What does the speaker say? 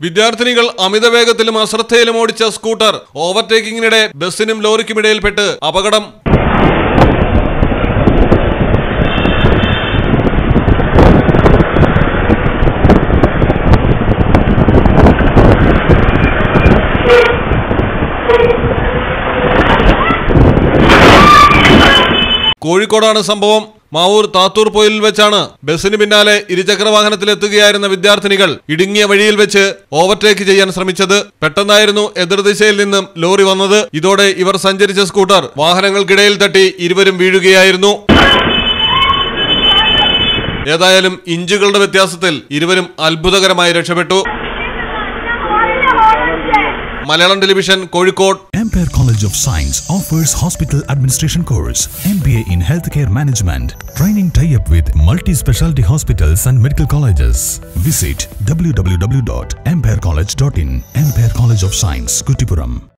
വിദ്യാർത്ഥിനികൾ അമിത വേഗത്തിലും അശ്രദ്ധയിലും ഓടിച്ച സ്കൂട്ടർ ഓവർടേക്കിംഗിനിടെ ബസ്സിനും ലോറിക്കുമിടയിൽപ്പെട്ട് അപകടം കോഴിക്കോടാണ് സംഭവം മാവൂർ താത്തൂർ പൊയിലിൽ വെച്ചാണ് ബസ്സിന് പിന്നാലെ ഇരുചക്ര വാഹനത്തിലെത്തുകയായിരുന്ന വിദ്യാർത്ഥിനികൾ ഇടുങ്ങിയ വഴിയിൽ വെച്ച് ഓവർടേക്ക് ചെയ്യാൻ ശ്രമിച്ചത് പെട്ടെന്നായിരുന്നു എതിർദിശയിൽ നിന്നും ലോറി വന്നത് ഇതോടെ ഇവർ സഞ്ചരിച്ച സ്കൂട്ടർ വാഹനങ്ങൾക്കിടയിൽ തട്ടി ഇരുവരും വീഴുകയായിരുന്നു ഏതായാലും ഇഞ്ചുകളുടെ വ്യത്യാസത്തിൽ ഇരുവരും അത്ഭുതകരമായി രക്ഷപ്പെട്ടു Malayalam television Kozhikode Ampere College of Science offers hospital administration course, MBA in healthcare management, training tie-up with multi-specialty hospitals and medical colleges. Visit www.amperecollege.in. Ampere College of Science, Kutipuram.